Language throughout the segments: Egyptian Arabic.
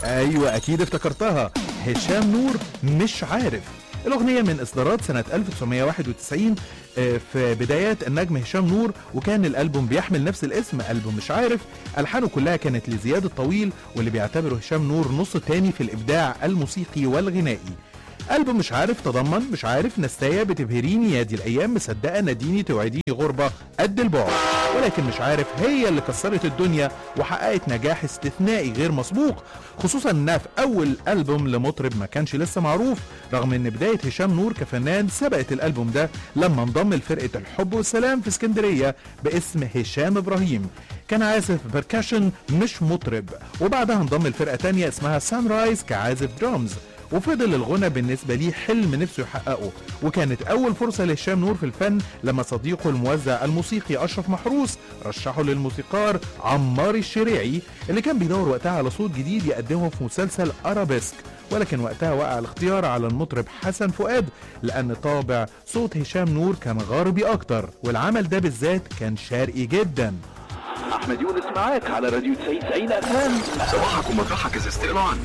ايوه اكيد افتكرتها هشام نور مش عارف الأغنية من إصدارات سنة 1991 آه، في بدايات النجم هشام نور وكان الألبوم بيحمل نفس الاسم ألبوم مش عارف ألحانه كلها كانت لزياد الطويل واللي بيعتبره هشام نور نص تاني في الإبداع الموسيقي والغنائي ألبوم مش عارف تضمن مش عارف نستايا بتبهريني يا دي الأيام مصدقة ناديني توعديني غربة قد البعد ولكن مش عارف هي اللي كسرت الدنيا وحققت نجاح استثنائي غير مسبوق خصوصا انها في اول البوم لمطرب ما كانش لسه معروف رغم ان بدايه هشام نور كفنان سبقت الالبوم ده لما انضم لفرقه الحب والسلام في اسكندريه باسم هشام ابراهيم كان عازف بركاشن مش مطرب وبعدها انضم لفرقه تانية اسمها سان رايز كعازف درامز وفضل الغنى بالنسبة ليه حلم نفسه يحققه وكانت أول فرصة لهشام نور في الفن لما صديقه الموزع الموسيقي أشرف محروس رشحه للموسيقار عمار الشريعي اللي كان بيدور وقتها على صوت جديد يقدمه في مسلسل أرابيسك ولكن وقتها وقع الاختيار على المطرب حسن فؤاد لأن طابع صوت هشام نور كان غربي أكتر والعمل ده بالذات كان شرقي جداً احمد يونس معاك على راديو 90 90 اف صباحكم مطرحك استقلال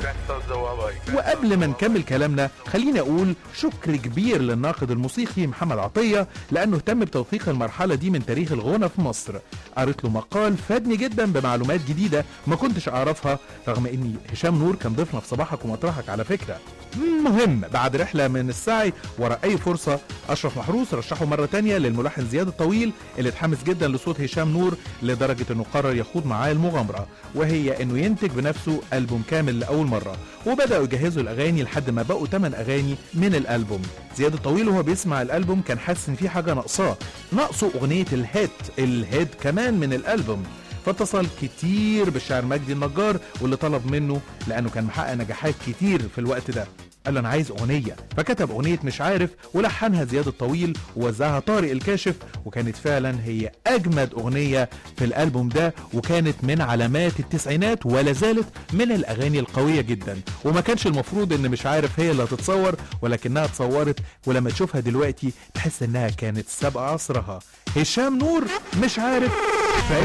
وقبل ما نكمل كلامنا خليني اقول شكر كبير للناقد الموسيقي محمد عطيه لانه اهتم بتوثيق المرحله دي من تاريخ الغنى في مصر قريت له مقال فادني جدا بمعلومات جديده ما كنتش اعرفها رغم اني هشام نور كان ضيفنا في صباحك ومطرحك على فكره مهم بعد رحله من السعي ورا اي فرصه اشرف محروس رشحه مره تانية للملحن زياد الطويل اللي اتحمس جدا لصوت هشام نور لدرجه انه قرر يخوض معاه المغامره وهي انه ينتج بنفسه البوم كامل لاول مره وبداوا يجهزوا الاغاني لحد ما بقوا 8 اغاني من الالبوم زياد الطويل وهو بيسمع الالبوم كان حاسس ان في حاجه ناقصاه ناقصه اغنيه الهيت الهيد كمان من الالبوم فاتصل كتير بالشاعر مجدي النجار واللي طلب منه لانه كان محقق نجاحات كتير في الوقت ده قال له انا عايز اغنيه فكتب اغنيه مش عارف ولحنها زياد الطويل ووزعها طارق الكاشف وكانت فعلا هي اجمد اغنيه في الالبوم ده وكانت من علامات التسعينات ولا زالت من الاغاني القويه جدا وما كانش المفروض ان مش عارف هي اللي هتتصور ولكنها اتصورت ولما تشوفها دلوقتي تحس انها كانت سابقه عصرها هشام نور مش عارف